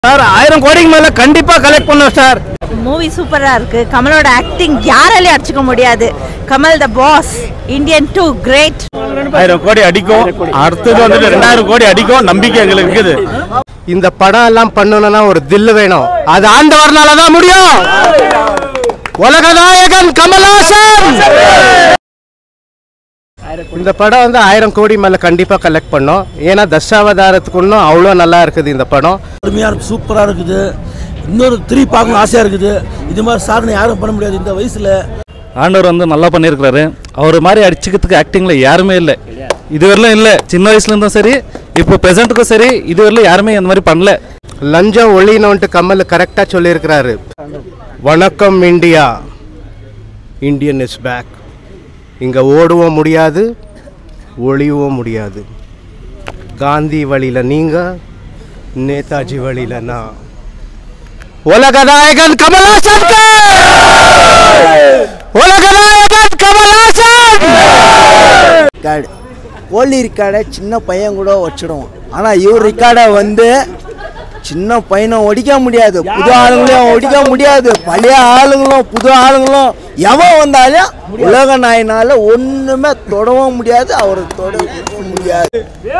Sir ஆயிரம் கோடிக்கு மேல கண்டிப்பா கலெக்ட் பண்ணோம் சார் மூவி சூப்பரா இருக்கு கமலோட ஆக்டிங் யாராலையும் அடிச்சுக்க முடியாது Kamal the boss Indian two great ஆயிரம் கோடி அடிக்கும் அடுத்தது வந்துட்டு ரெண்டாயிரம் கோடி அடிக்கும் நம்பிக்கை எங்களுக்கு இருக்குது இந்த படம் எல்லாம் பண்ணணும்னா ஒரு தில்லு வேணும் அது ஆண்டவர்னால தான் முடியும் உலகநாயகன் கமல்ஹாசன் இந்த படம் வந்து ஆயிரம் கோடி மேல கண்டிப்பா கலெக்ட் பண்ணோம் ஏன்னா தசாவதாரத்துக்கு இன்னும் அவ்வளோ நல்லா இருக்குது இந்த படம் அருமையாக சூப்பராக இருக்குது இன்னொரு த்ரீ பார்க்கணும் ஆசையாக இருக்குது இது மாதிரி சாதனை யாரும் பண்ண முடியாது இந்த வயசில் ஆண்டவர் வந்து நல்லா பண்ணியிருக்கிறாரு அவர் மாதிரி அடிச்சுக்கிறதுக்கு ஆக்டிங்கில் யாருமே இல்லை இதுவரையிலும் இல்லை சின்ன வயசுலேருந்தும் சரி இப்போ ப்ரெசென்ட்டுக்கும் சரி இதுவரையிலும் யாருமே அந்த மாதிரி பண்ணல லஞ்சம் ஒழினோன்ட்டு கமல் கரெக்டாக சொல்லியிருக்கிறாரு வணக்கம் இந்தியா இந்தியன் இஸ் பேக் இங்கே ஓடவும் முடியாது ஒளியவும் முடியாது காந்தி வழியில் நீங்கள் நேதாஜி வழியில் நான் உலகநாயகன் கமல்ஹாசன் உலகநாயகன் கமல்ஹாசன் ரிக்கார்டு கோலி ரிக்கார்டை சின்ன பையன் கூட வச்சிடுவான் ஆனால் இவர் ரிக்கார்டை வந்து சின்ன பையனை ஒடிக்க முடியாது புது ஆளுங்களையும் ஒடிக்க முடியாது பழைய ஆளுங்களும் புது ஆளுங்களும் எவன் வந்தாலும் உலக நாயினால ஒன்றுமே தொடவும் முடியாது அவரை தொட முடியாது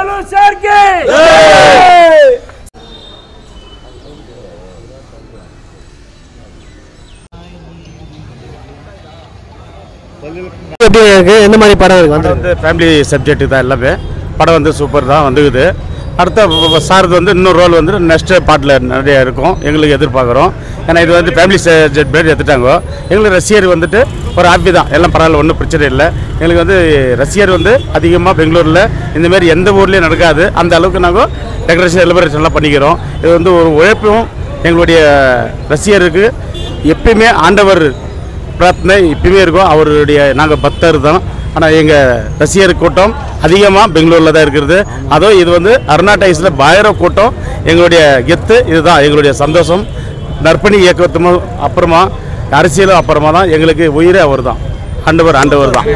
எப்படி இருக்கு எந்த மாதிரி படம் இருக்கு படம் வந்து ஃபேமிலி சப்ஜெக்ட் தான் எல்லாமே படம் வந்து சூப்பர் தான் வந்துக்குது அடுத்த சாருக்கு வந்து இன்னொரு ரோல் வந்து நெக்ஸ்ட் பார்ட்டில் நிறைய இருக்கும் எங்களுக்கு எதிர்பார்க்குறோம் ஏன்னா இது வந்து ஃபேமிலி சப்ஜெக்ட் பேர் எடுத்துட்டாங்க எங்களுக்கு ரசிகர் வந்துட்டு ஒரு ஹாப்பி தான் எல்லாம் பரவாயில்ல ஒன்றும் பிரச்சனை இல்லை எங்களுக்கு வந்து ரசிகர் வந்து அதிகமாக பெங்களூரில் இந்தமாரி எந்த ஊர்லேயும் நடக்காது அந்த அளவுக்கு நாங்கள் டெக்கரேஷன் செலிப்ரேஷன்லாம் பண்ணிக்கிறோம் இது வந்து ஒரு உழைப்பும் எங்களுடைய ரசிகருக்கு எப்பயுமே ஆண்டவர் பிரார்த்தனை இப்பயுமே இருக்கும் அவருடைய நாங்கள் பக்தர் தான் ஆனால் எங்கள் ரசிகர் கூட்டம் அதிகமாக பெங்களூரில் தான் இருக்கிறது அதுவும் இது வந்து அருணாடைஸில் பயங்கர கூட்டம் எங்களுடைய கெத்து இதுதான் எங்களுடைய சந்தோஷம் நற்பணி இயக்கத்தும் அப்புறமா அரசியலும் அப்புறமா தான் எங்களுக்கு உயிரே அவர் தான் ஆண்டவர் ஆண்டவர் தான்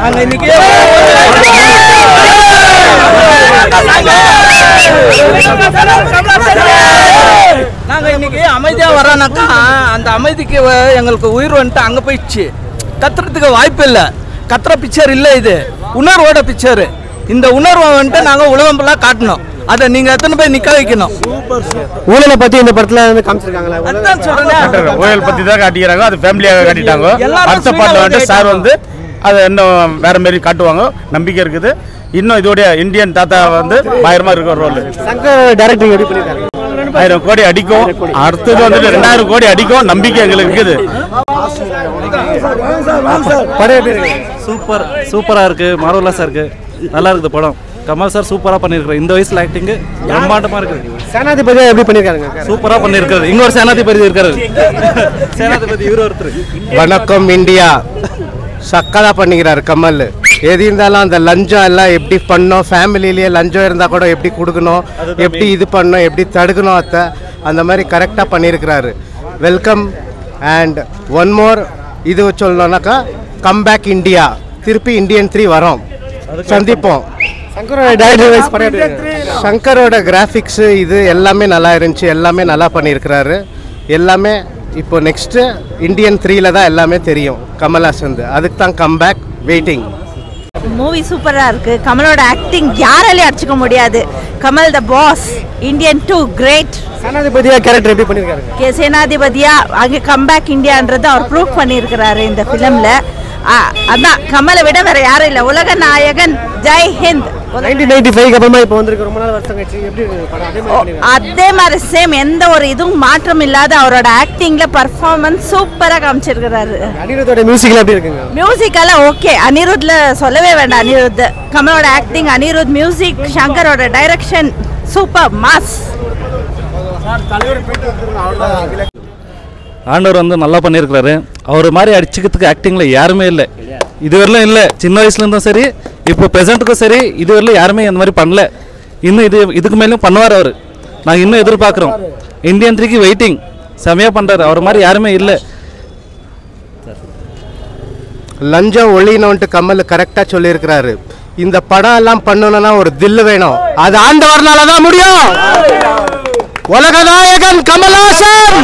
நாங்கள் இன்னைக்கு அமைதியாக வரோனாக்கா அந்த அமைதிக்கு வ- எங்களுக்கு உயிர் வந்துட்டு அங்கே போயிடுச்சு கத்துறதுக்கு வாய்ப்பு இல்லை கத்துற பிக்சர் இல்லை இது உணர்வோட பிக்சர் இந்த உணர்வை வந்துட்டு நாங்கள் உலகம் ஃபுல்லாக காட்டணும் அதை நீங்கள் எத்தனை போய் நிற்க வைக்கணும் ஊழலை பத்தி இந்த படத்துல வந்து காமிச்சிருக்காங்களா அதுதான் சொல்கிறேன் ஓயல் பற்றி தான் காட்டிக்கிறாங்க அது ஃபேமிலியாக காட்டிட்டாங்க எல்லாரும் அடுத்த sweet ஆ பாட்டில் வந்துட்டு வந்து சார் வந்து அதை இன்னும் வேற மாதிரி காட்டுவாங்க நம்பிக்கை இருக்குது இன்னும் இதோடைய இந்தியன் தாத்தா வந்து பயங்கரமா இருக்க ரோல் சங்கர் டைரக்டர் எப்படி பண்ணிருக்காங்க ஆயிரம் கோடி அடிக்கும் அடுத்தது வந்துட்டு ரெண்டாயிரம் கோடி அடிக்கும் நம்பிக்கை எங்களுக்கு இருக்குது படம் எப்படி இருக்கு சூப்பர் சூப்பராக இருக்குது மார்வலஸாக இருக்குது நல்லா இருக்குது படம் கமல் சார் சூப்பராக பண்ணியிருக்காரு இந்த வயசில் ஆக்டிங்கு பிரம்மாண்டமாக இருக்குது சேனாதிபதி எப்படி பண்ணிருக்காங்க சூப்பராக பண்ணியிருக்காரு இங்க ஒரு சேனாதிபதி இருக்காரு சேனாதிபதி இவர் ஒருத்தர் வணக்கம் இந்தியா சக்கதா பண்ணிக்கிறாரு கமல் எது இருந்தாலும் அந்த லஞ்சம் எல்லாம் எப்படி பண்ணோம் ஃபேமிலிலேயே லஞ்சம் இருந்தால் கூட எப்படி கொடுக்கணும் எப்படி இது பண்ணணும் எப்படி தடுக்கணும் அத்தை அந்த மாதிரி கரெக்டாக பண்ணியிருக்கிறாரு வெல்கம் அண்ட் ஒன் மோர் இது சொல்லணும்னாக்கா கம் பேக் இந்தியா திருப்பி இந்தியன் த்ரீ வரோம் சந்திப்போம் சங்கரோட கிராஃபிக்ஸு இது எல்லாமே நல்லா இருந்துச்சு எல்லாமே நல்லா பண்ணியிருக்கிறாரு எல்லாமே இப்போ நெக்ஸ்ட்டு இந்தியன் த்ரீல தான் எல்லாமே தெரியும் கமல்ஹாசன் அதுக்கு தான் கம் பேக் வெயிட்டிங் மூவி சூப்பரா இருக்கு கமலோட ஆக்டிங் யாராலையும் அடிச்சுக்க முடியாது Kamal the boss Indian two great சேனாதிபதியா கேரக்டர் எப்படி பண்ணியிருக்காரு கே சேனாதிபதியா அங்கே கம்பேக் இந்தியான்றதை அவர் ப்ரூவ் பண்ணியிருக்கிறாரு இந்த ஃபிலிமில் அதான் கமலை விட வேற யாரும் இல்லை உலக நாயகன் Jai Hind nineteen ninety five அப்புறமா இப்போ வந்திருக்கு ரொம்ப நாள் வருஷம் கழிச்சு எப்படி இருக்கு படம் அதே மாதிரி பண்ணிருக்காரு. அதே மாதிரி சேம் எந்த ஒரு இதுவும் மாற்றம் இல்லாத அவரோட ஆக்டிங்ல பர்ஃபார்மன்ஸ் சூப்பரா காமிச்சிருக்கிறாரு அனிருத்தோட மியூசிக்ல எப்படி இருக்குங்க மியூசிக் எல்லாம் ஓகே அனிருத்ல சொல்லவே வேண்டாம் அனிருத் கமலோட ஆக்டிங் அனிருத் மியூசிக் சங்கரோட டைரக்ஷன் சூப்பர் மாஸ் ஆண்டவர் வந்து நல்லா பண்ணியிருக்கிறாரு அவர் மாதிரி அடிச்சுக்கிறதுக்கு ஆக்டிங்கில் யாருமே இல்லை இதுவரையிலும் இல்லை சின்ன வயசுலேருந்தும் சரி இப்போ ப்ரெசென்ட்டுக்கும் சரி இதுவரையிலும் யாருமே அந்த மாதிரி பண்ணல இன்னும் இது இதுக்கு மேலும் பண்ணுவார் அவர் நாங்கள் இன்னும் எதிர்பார்க்குறோம் இந்தியன் த்ரீக்கு வெயிட்டிங் செமையாக பண்ணுறாரு அவர் மாதிரி யாருமே இல்லை லஞ்சம் ஒழினோன்ட்டு கமல் கரெக்டாக சொல்லியிருக்கிறாரு இந்த படம் எல்லாம் பண்ணணும்னா ஒரு தில்லு வேணும் அது ஆண்டவர்னால தான் முடியும் உலக நாயகன் கமல்ஹாசன்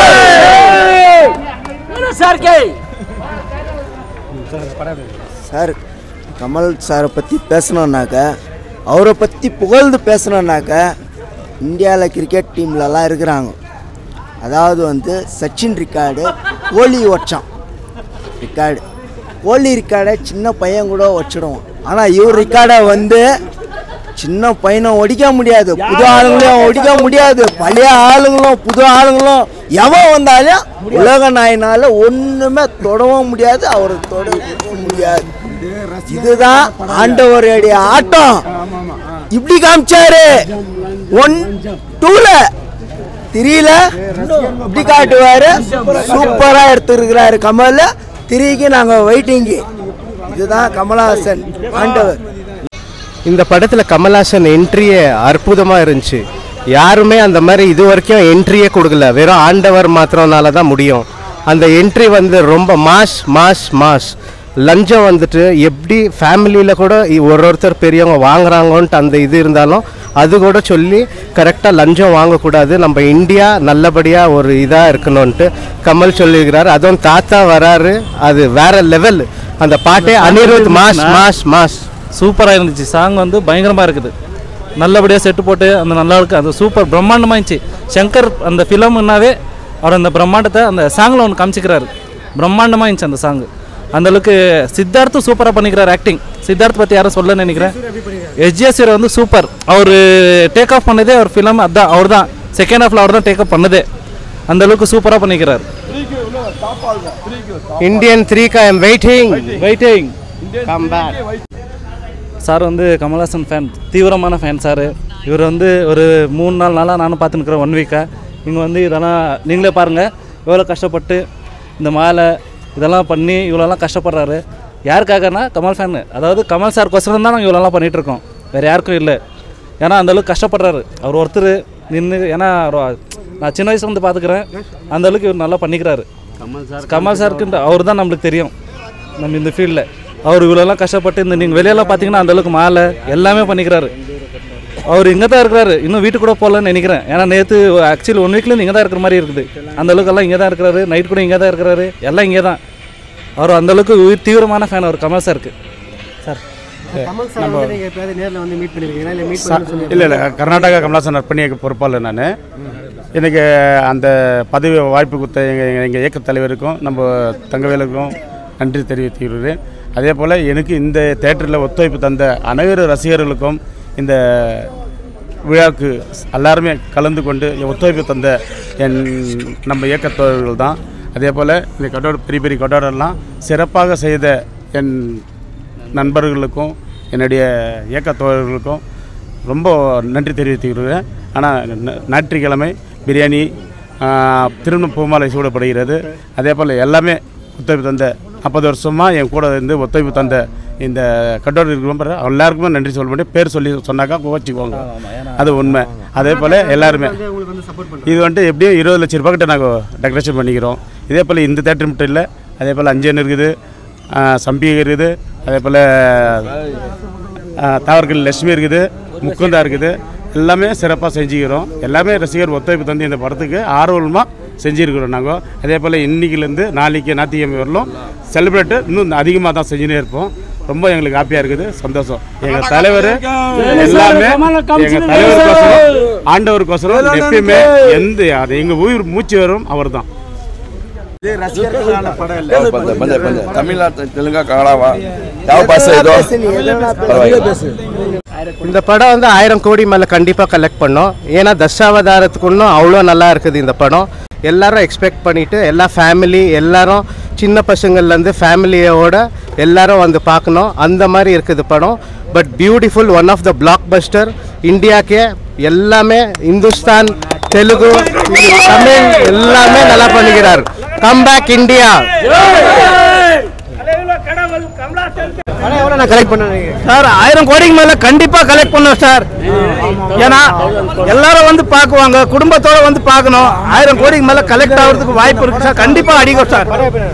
சார் கமல் சாரை பற்றி பேசணுன்னாக்க அவரை பற்றி புகழ்ந்து பேசணுன்னாக்க இந்தியாவில் கிரிக்கெட் டீம்லலாம் இருக்கிறாங்க அதாவது வந்து சச்சின் ரிக்கார்டு கோலி வச்சான் ரிக்கார்டு கோலி ரிக்கார்டை சின்ன பையன் கூட வச்சிடுவான் ஆனால் இவர் ரிக்கார்டை வந்து சின்ன பையனும் ஒடிக்க முடியாது புது ஆளுங்களையும் ஒடிக்க முடியாது பழைய ஆளுங்களும் புது ஆளுங்களும் எவன் வந்தாலும் உலக நாயினால ஒண்ணுமே தொடவும் முடியாது அவரை தொட முடியாது இதுதான் ஆண்டவருடைய ஆட்டம் இப்படி காமிச்சாரு ஒன் டூல திரியில இப்படி காட்டுவாரு சூப்பரா எடுத்துருக்கிறாரு கமல் திரிக்கு நாங்க வெயிட்டிங்கு இதுதான் கமலஹாசன் ஆண்டவர் இந்த படத்தில் கமல்ஹாசன் என்ட்ரியே அற்புதமாக இருந்துச்சு யாருமே அந்த மாதிரி இது வரைக்கும் என்ட்ரியே கொடுக்கல வெறும் ஆண்டவர் மாத்திரம்னால தான் முடியும் அந்த என்ட்ரி வந்து ரொம்ப மாஸ் மாஸ் மாஸ் லஞ்சம் வந்துட்டு எப்படி ஃபேமிலியில் கூட இ- ஒரு ஒருத்தர் பெரியவங்க வாங்குறாங்கன்ட்டு அந்த இது இருந்தாலும் அது கூட சொல்லி கரெக்டாக லஞ்சம் வாங்கக்கூடாது நம்ம இந்தியா நல்லபடியாக ஒரு இதாக இருக்கணும்ன்ட்டு கமல் சொல்லியிருக்கிறாரு அதுவும் தாத்தா வராரு அது வேற லெவல் அந்த பாட்டே அனிருத் மாஸ் மாஸ் மாஸ் சூப்பராக இருந்துச்சு சாங் வந்து பயங்கரமாக இருக்குது நல்லபடியாக செட்டு போட்டு அந்த நல்லா இருக்கு அது சூப்பர் பிரம்மாண்டமாக இருந்துச்சு சங்கர் அந்த ஃபிலம்னாவே அவர் அந்த பிரம்மாண்டத்தை அந்த சாங்கில் ஒன்று காமிச்சிக்கிறாரு பிரம்மாண்டமாக இருந்துச்சு அந்த சாங் அந்த அளவுக்கு சித்தார்த்தும் சூப்பராக பண்ணிக்கிறார் ஆக்டிங் சித்தார்த் பற்றி யாரும் சொல்ல நினைக்கிறேன் எஸ்ஜிஎஸ்ஆர் வந்து சூப்பர் அவர் டேக் ஆஃப் பண்ணதே அவர் ஃபிலம் அதான் அவர் தான் செகண்ட் ஹாஃபில் அவர் தான் டேக் ஆஃப் பண்ணதே அந்த அளவுக்கு சூப்பராக பண்ணிக்கிறார் Indian three I am waiting waiting come back sir வந்து கமல்ஹாசன் ஃபேன் தீவிரமான ஃபேன் சார் இவர் வந்து ஒரு மூணு நாலு நாளாக நானும் பார்த்துன்னுக்குறேன் ஒன் வீக்காக இங்கே வந்து இதெல்லாம் நீங்களே பாருங்கள் எவ்வளோ கஷ்டப்பட்டு இந்த மாலை இதெல்லாம் பண்ணி இவ்வளோலாம் கஷ்டப்படுறாரு யாருக்காகனா கமல் ஃபேனு அதாவது கமல் சார் கொசரம் தான் நாங்கள் இவ்வளோலாம் பண்ணிகிட்டு இருக்கோம் வேறு யாருக்கும் இல்லை ஏன்னா அந்த அளவுக்கு கஷ்டப்படுறாரு அவர் ஒருத்தர் நின்று ஏன்னா அவர் நான் சின்ன வயசுல வந்து பார்த்துக்கிறேன் அந்த அளவுக்கு இவர் நல்லா பண்ணிக்கிறாரு கமல் சாருக்கு அவர் தான் நம்மளுக்கு தெரியும் நம்ம இந்த ஃபீல்டில் அவர் இவ்வளோலாம் கஷ்டப்பட்டு இந்த நீங்கள் வெளியெல்லாம் பார்த்தீங்கன்னா அந்த அளவுக்கு மாலை எல்லாமே பண்ணிக்கிறாரு அவர் இங்கே தான் இருக்கிறாரு இன்னும் வீட்டுக்கு கூட போகலன்னு நினைக்கிறேன் ஏன்னா நேற்று ஆக்சுவலி ஒன் வீக்லேருந்து இங்கே தான் இருக்கிற மாதிரி இருக்குது அந்த அளவுக்கு எல்லாம் இங்கே தான் இருக்கிறாரு நைட் கூட இங்கே தான் இருக்கிறாரு எல்லாம் இங்கே தான் அவர் அந்த அளவுக்கு உயிர் தீவிரமான ஃபேன் அவர் கமல் சாருக்கு சார் இல்லை இல்லை கர்நாடகா கமலாசன் அர்ப்பணியக்கு பொறுப்பாளர் நான் எனக்கு அந்த பதவி வாய்ப்பு கொடுத்த எங்கள் எங்கள் இயக்க தலைவருக்கும் நம்ம தங்கவேலுக்கும் நன்றி தெரிவித்துக்கிறேன் அதே போல் எனக்கு இந்த தேட்டரில் ஒத்துழைப்பு தந்த அனைவரு ரசிகர்களுக்கும் இந்த விழாவுக்கு எல்லாருமே கலந்து கொண்டு ஒத்துழைப்பு தந்த என் நம்ம இயக்கத்தோழர்கள் தான் அதே போல் இந்த கட்டோட பெரிய பெரிய கட்டோடெல்லாம் சிறப்பாக செய்த என் நண்பர்களுக்கும் என்னுடைய இயக்க தோழர்களுக்கும் ரொம்ப நன்றி தெரிவித்துக்கிறேன் ஆனால் ந- ஞாயிற்றுக்கிழமை பிரியாணி ஆ, திரும்ப பூமாலை சூடப்படுகிறது அதே போல் எல்லாமே ஒத்துழைப்பு தந்த நாற்பது வருஷமாக என் கூட இருந்து ஒத்துழைப்பு தந்த இந்த கட்டோடு இருக்கிற எல்லாருக்குமே நன்றி சொல்ல முடியும் பேர் சொல்லி சொன்னாக்கா கோச்சிக்குவாங்க அது உண்மை அதே போல் எல்லாருமே இது வந்துட்டு எப்படியும் இருபது லட்ச ரூபாய்க்கிட்ட நாங்கள் டெக்கரேஷன் பண்ணிக்கிறோம் இதே போல் இந்த தேட்டர் மட்டும் இல்லை அதே போல் அஞ்சன் இருக்குது ஆ, சம்பி இருக்குது அதே போல் தாவர்கள் லட்சுமி இருக்குது முக்குந்தா இருக்குது எல்லாமே சிறப்பாக செஞ்சுக்கிறோம் எல்லாமே ரசிகர் ஒத்துழைப்பு தந்து இந்த படத்துக்கு ஆர்வமாக செஞ்சுருக்கிறோம் நாங்கள் அதே போல் இன்னைக்குலேருந்து நாளைக்கு ஞாயிற்றுக்கிழமை வரலும் செலிப்ரேட்டு இன்னும் அதிகமாக தான் செஞ்சுனே இருப்போம் ரொம்ப எங்களுக்கு ஹாப்பியாக இருக்குது சந்தோஷம் எங்கள் தலைவர் எல்லாமே எங்கள் தலைவருக்கோசரம் ஆண்டவருக்கோசரம் எப்பயுமே எந்த அது எங்கள் உயிர் மூச்சு வரும் அவர் தான் ಬಂದೆ ಬಂದೆ ಬಂದೆ ತಮಿಳ ತೆಲುಗ ಕನ್ನಡವ ಯಾವ ಭಾಷೆ ಇದು ಪರವಾಗಿಲ್ಲ இந்த படம் வந்து ஆயிரம் கோடி மேலே கண்டிப்பாக கலெக்ட் பண்ணோம் ஏன்னா தசாவதாரத்துக்குன்னும் அவ்வளோ நல்லா இருக்குது இந்த படம் எல்லாரும் எக்ஸ்பெக்ட் பண்ணிட்டு எல்லா ஃபேமிலி எல்லாரும் சின்ன பசங்கள்லேருந்து ஃபேமிலியோட எல்லாரும் வந்து பார்க்கணும் அந்த மாதிரி இருக்குது படம் but beautiful one of the blockbuster இந்தியாக்கே எல்லாமே இந்துஸ்தான் தெலுங்கு தமிழ் எல்லாமே நல்லா பண்ணிக்கிறார் கம் பேக் இந்தியா படம் எவ்வளோ நான் கலெக்ட் பண்ண சார் ஆயிரம் கோடிக்கு மேல கண்டிப்பா கலெக்ட் பண்ணுவோம் சார் ஏன்னா எல்லாரும் வந்து பார்க்குவாங்க குடும்பத்தோட வந்து பார்க்கணும் ஆயிரம் கோடிக்கு மேல கலெக்ட் ஆகிறதுக்கு வாய்ப்பு இருக்கு சார் கண்டிப்பா அடிக்கும் சார்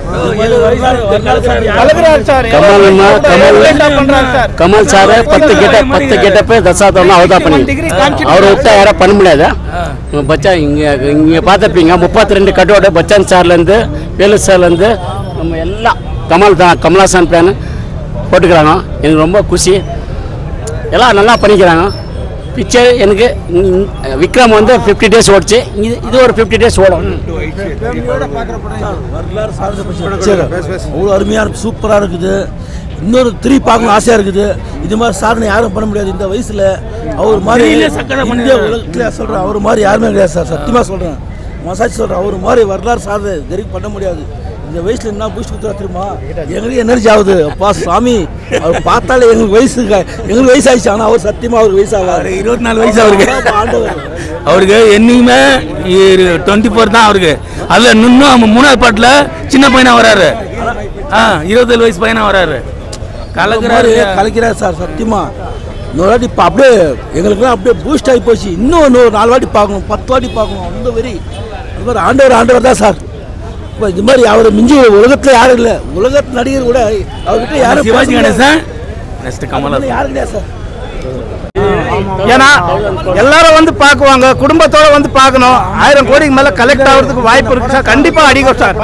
கலக்குறாரு சார் கமல்னா கமல் பண்றாரு சார் கமல் சார் பத்து கெட்ட பத்து கெட்டப்பு தசாத்தம்னா அவர் தான் பண்ணி அவர் விட்டா யாரும் பண்ண முடியாது பச்சா இங்கே இங்கே பார்த்துருப்பீங்க முப்பத்தி ரெண்டு கட்டோட பச்சான் சார்லேருந்து வேலு சார்லேருந்து நம்ம எல்லாம் கமல் தான் கமலாசன் ஃபேனு போட்டுக்கிறாங்க எனக்கு ரொம்ப குஷி எல்லாம் நல்லா பண்ணிக்கிறாங்க பிக்சர் எனக்கு இங்க- இங்க- விக்ரம் வந்து ஃபிஃப்டி டேஸ் ஓடிச்சு இது இது ஒரு ஃபிஃப்டி டேஸ் ஓடும் வரலாறு சார்ந்த பிக்சர் அவ்வளோ அருமையாக சூப்பராக இருக்குது இன்னொரு த்ரீ பார்க்கணும் ஆசையாக இருக்குது இது மாதிரி சாதனை யாரும் பண்ண முடியாது இந்த வயசில் அவர் மாதிரி இந்திய உலகத்தில் சொல்கிறேன் அவர் மாதிரி யாருமே கிடையாது சார் சத்தியமாக சொல்கிறேன் மசாஜ் சொல்கிறேன் அவர் மாதிரி வரலாறு சார்ந்த தெரிவிக்க பண்ண முடியாது இந்த வயசுல என்ன பூஸ்ட் கொடுத்தா தெரியுமா எங்களுக்கு எனர்ஜி ஆகுது அப்பா சாமி அவர் பார்த்தாலே எங்களுக்கு வயசு எங்களுக்கு வயசு ஆயிடுச்சு ஆனால் அவர் சத்தியமாக அவர் வயசு ஆகாது இருபத்தி நாலு வயசு அவருக்கு ஆண்டவர் அவருக்கு என்னைக்குமே டுவெண்ட்டி ஃபோர் தான் அவருக்கு அதில் இன்னும் மூணாவது பாட்டில் சின்ன பையனா வராரு ஆ இருபத்தேழு வயசு பையனா வராரு கலக்குறாரு கலக்கிறாரு கலக்கிறாரு சார் சத்தியமா இன்னொரு வாட்டி இப்போ அப்படியே எங்களுக்குலாம் அப்படியே பூஸ்ட் ஆகி போச்சு இன்னும் இன்னொரு நாலு வாட்டி பார்க்கணும் பத்து வாட்டி பார்க்கணும் அந்த வெறி அது மாதிரி ஆண்டவர் ஆண்டவர் தான் சார் இப்போ இது மாதிரி அவர் மிஞ்சி உலகத்தில் யாரும் இல்லை உலகத்து நடிகர் கூட அவர்கிட்ட யாரும் சிவாஜி பேச முடியாது. கணேசன் நெக்ஸ்ட் கமலா யாரும் கிடையாது சார் ஏன்னா எல்லாரும் வந்து பார்க்குவாங்க குடும்பத்தோட வந்து பார்க்கணும் ஆயிரம் கோடிக்கு மேல கலெக்ட் ஆகிறதுக்கு வாய்ப்பு இருக்கு சார் கண்டிப்பா அடிக்கும் சார்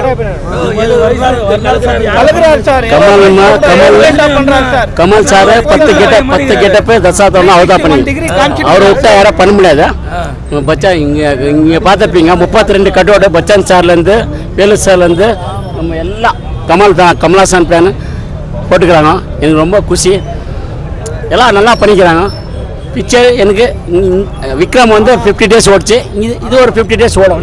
கலக்குறாரு சார் கமல்னா கமல் பண்றாரு சார் கமல் சார் பத்து கெட்ட பத்து கெட்டப்பு தசாத்தம்னா அவர் தான் பண்ணி அவர் விட்டா யாரும் பண்ண முடியாது பச்சா இங்கே இங்கே பார்த்துருப்பீங்க முப்பத்தி ரெண்டு கட்டோட பச்சான் சார்லேருந்து வேலு சார்லேருந்து நம்ம எல்லாம் கமல் தான் கமலாசன் ஃபேனு போட்டுக்கிறாங்க எனக்கு ரொம்ப குஷி எல்லாம் நல்லா பண்ணிக்கிறாங்க பிக்சர் எனக்கு இங்க- இங்க- விக்ரம் வந்து ஃபிஃப்டி டேஸ் ஓடிச்சு இது இது ஒரு ஃபிஃப்டி டேஸ் ஓடும்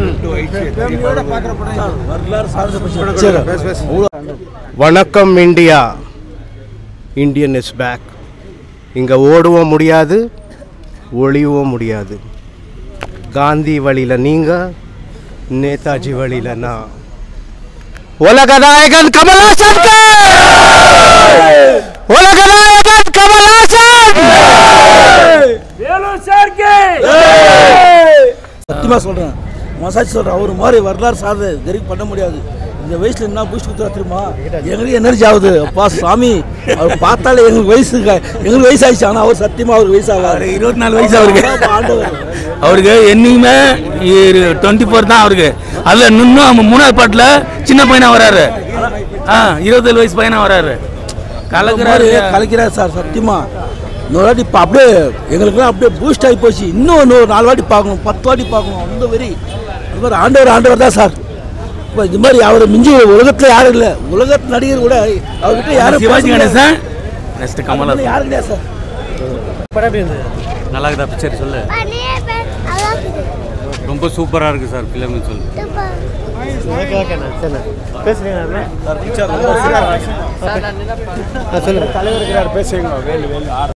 வரலாறு சார்ந்த பிக்சர் அவ்வளோ வணக்கம் இந்தியா இந்தியன் இஸ் பேக் இங்கே ஓடவும் முடியாது ஒளியவும் முடியாது காந்தி வழியில் நீங்கள் நேதாஜி வழியில் நான் உலகநாயகன் கமலாசன் உலகநாயகன் கமலாசன் சத்தியமாக சொல்கிறேன் மசாஜ் சொல்கிறேன் அவர் மாதிரி வரலாறு சார்ந்த தெரிவிக்க பண்ண முடியாது இந்த வயசுல என்ன பூஸ்ட் கொடுத்தா தெரியுமா எங்களுக்கு எனர்ஜி ஆகுது அப்பா சாமி அவர் பார்த்தாலே எங்களுக்கு வயசு எங்களுக்கு வயசு ஆயிடுச்சு ஆனால் அவர் சத்தியமாக அவர் வயசு ஆகாது இருபத்தி நாலு வயசு அவருக்கு ஆண்டவர் அவருக்கு என்னைக்குமே டுவெண்ட்டி ஃபோர் தான் அவருக்கு அதில் இன்னும் மூணாவது பாட்டில் சின்ன பையனா வராரு ஆ இருபத்தேழு வயசு பையனா வராரு கலக்குறாரு கலக்கிறாரு கலக்கிறாரு சார் சத்தியமா இன்னொரு வாட்டி இப்போ அப்படியே எங்களுக்குலாம் அப்படியே பூஸ்ட் ஆகி போச்சு இன்னும் இன்னொரு நாலு வாட்டி பார்க்கணும் பத்து வாட்டி பார்க்கணும் அந்த வெறி அது மாதிரி ஆண்டவர் ஆண்டவர் தான் சார் இப்போ இது மாதிரி அவர் மிஞ்சி உலகத்தில் யாரும் இல்லை உலகத்து நடிகர் கூட அவர்கிட்ட யாரும் சிவாஜி பேச முடியாது. கணேசன் நெக்ஸ்ட் கமலா யாரும் கிடையாது சார் நல்லா இருக்குதா பிக்சர் சொல்லு ரொம்ப சூப்பராக இருக்குது சார் ஃபிலிம்னு சொல்லு பேசுறீங்க